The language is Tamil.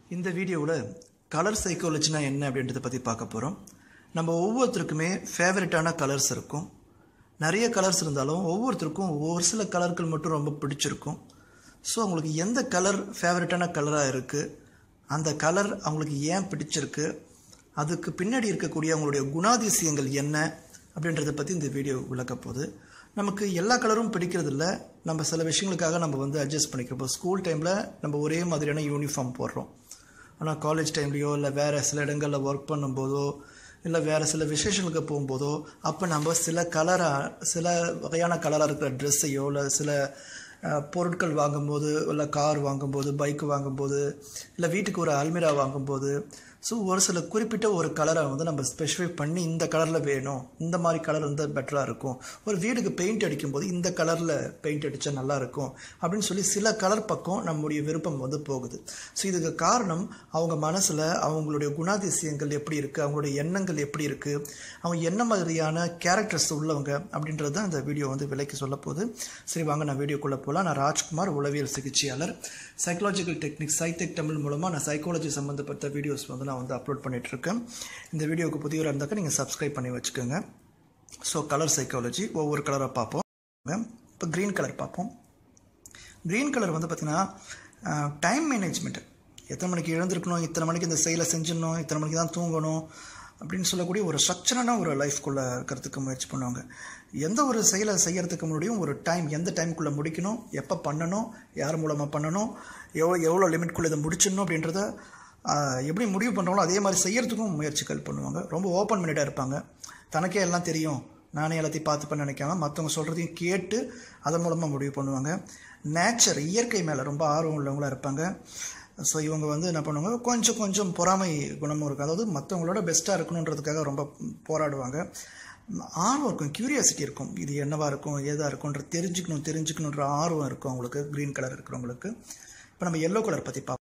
இந்த வீடியோவில் கலர் சைக்காலஜினா என்ன அப்படின்றத பற்றி பார்க்க போகிறோம் நம்ம ஒவ்வொருத்தருக்குமே ஃபேவரட்டான கலர்ஸ் இருக்கும் நிறைய கலர்ஸ் இருந்தாலும் ஒவ்வொருத்தருக்கும் ஒரு சில கலர்கள் மட்டும் ரொம்ப பிடிச்சிருக்கும் ஸோ அவங்களுக்கு எந்த கலர் ஃபேவரட்டான கலராக இருக்குது அந்த கலர் அவங்களுக்கு ஏன் பிடிச்சிருக்கு அதுக்கு பின்னாடி இருக்கக்கூடிய அவங்களுடைய குணாதிசயங்கள் என்ன அப்படின்றத பற்றி இந்த வீடியோ விளக்க போகுது நமக்கு எல்லா கலரும் பிடிக்கிறது இல்லை நம்ம சில விஷயங்களுக்காக நம்ம வந்து அட்ஜஸ்ட் பண்ணிக்கிறோம் இப்போ ஸ்கூல் டைமில் நம்ம ஒரே மாதிரியான யூனிஃபார்ம் போடுறோம் ஆனால் காலேஜ் டைம்லேயோ இல்லை வேறு சில இடங்களில் ஒர்க் பண்ணும்போதோ இல்லை வேறு சில விசேஷங்களுக்கு போகும்போதோ அப்போ நம்ம சில கலராக சில வகையான கலராக இருக்கிற ட்ரெஸ்ஸையோ இல்லை சில அஹ், பொருட்கள் வாங்கும்போது இல்லை கார் வாங்கும்போது பைக் வாங்கும்போது இல்லை வீட்டுக்கு ஒரு அல்மிரா வாங்கும்போது ஸோ ஒரு சில குறிப்பிட்ட ஒரு கலரை வந்து நம்ம ஸ்பெசிஃபை பண்ணி இந்த கலரில் வேணும் இந்த மாதிரி கலர் வந்து பெட்டராக இருக்கும் ஒரு வீடுக்கு பெயிண்ட் அடிக்கும்போது இந்த கலரில் பெயிண்ட் அடித்தா நல்லா இருக்கும் அப்படின்னு சொல்லி சில கலர் பக்கம் நம்முடைய விருப்பம் வந்து போகுது ஸோ இதுக்கு காரணம் அவங்க மனசில் அவங்களுடைய குணாதிசயங்கள் எப்படி இருக்குது அவங்களுடைய எண்ணங்கள் எப்படி இருக்குது அவங்க என்ன மாதிரியான கேரக்டர்ஸ் உள்ளவங்க அப்படின்றது தான் இந்த வீடியோ வந்து விலைக்கு சொல்ல போகுது சரி வாங்க நான் வீடியோக்குள்ளே போகலாம் நான் ராஜ்குமார் உளவியல் சிகிச்சையாளர் சைக்காலஜிக்கல் டெக்னிக் சைடெக் தமிழ் மூலமாக நான் சைக்காலஜி சம்மந்தப்பட்ட வீடியோஸ் வந்து நான் வந்து அப்லோட் பண்ணிகிட்ருக்கேன் இந்த வீடியோவுக்கு புதியவராக இருந்தாக்கா நீங்கள் சப்ஸ்கிரைப் பண்ணி வச்சுக்கோங்க ஸோ கலர் சைக்காலஜி ஒவ்வொரு கலராக பார்ப்போம் இப்போ க்ரீன் கலர் பார்ப்போம் க்ரீன் கலர் வந்து பார்த்திங்கன்னா டைம் மேனேஜ்மெண்ட் எத்தனை மணிக்கு எழுந்திருக்கணும் இத்தனை மணிக்கு இந்த செயலை செஞ்சிடணும் இத்தனை மணிக்கு தான் தூங்கணும் அப்படின்னு சொல்லக்கூடிய ஒரு ஸ்ட்ரக்சரான ஒரு லைஃப்குள்ளே இருக்கிறதுக்கு முயற்சி பண்ணுவாங்க எந்த ஒரு செயலை செய்யறதுக்கு முன்னாடியும் ஒரு டைம் எந்த டைமுக்குள்ளே முடிக்கணும் எப்போ பண்ணணும் யார் மூலமாக பண்ணணும் எவ்வளோ எவ்வளோ லிமிட்குள்ளே இதை முடிச்சிடணும் அப்படின்றத ஆஹ், எப்படி முடிவு பண்ணுறாங்களோ அதே மாதிரி செய்யறதுக்கும் முயற்சிகள் பண்ணுவாங்க ரொம்ப ஓப்பன் மைண்டடாக இருப்பாங்க தனக்கே எல்லாம் தெரியும் நானே எல்லாத்தையும் பார்த்துப்பேன்னு நினைக்காம மற்றவங்க சொல்கிறதையும் கேட்டு அதன் மூலமாக முடிவு பண்ணுவாங்க நேச்சர் இயற்கை மேலே ரொம்ப ஆர்வம் உள்ளவங்களாக இருப்பாங்க ஸோ இவங்க வந்து என்ன பண்ணுவாங்க கொஞ்சம் கொஞ்சம் பொறாமை குணமும் இருக்கும் அதாவது மற்றவங்களோட பெஸ்ட்டாக இருக்கணுன்றதுக்காக ரொம்ப போராடுவாங்க ஆர்வம் இருக்கும் கியூரியாசிட்டி இருக்கும் இது என்னவா இருக்கும் ஏதா இருக்கும்ன்ற தெரிஞ்சுக்கணும் தெரிஞ்சுக்கணுன்ற ஆர்வம் இருக்கும் அவங்களுக்கு க்ரீன் கலர் இருக்கிறவங்களுக்கு இப்போ நம்ம எல்லோ கலர் பற்றி பார்ப்போம்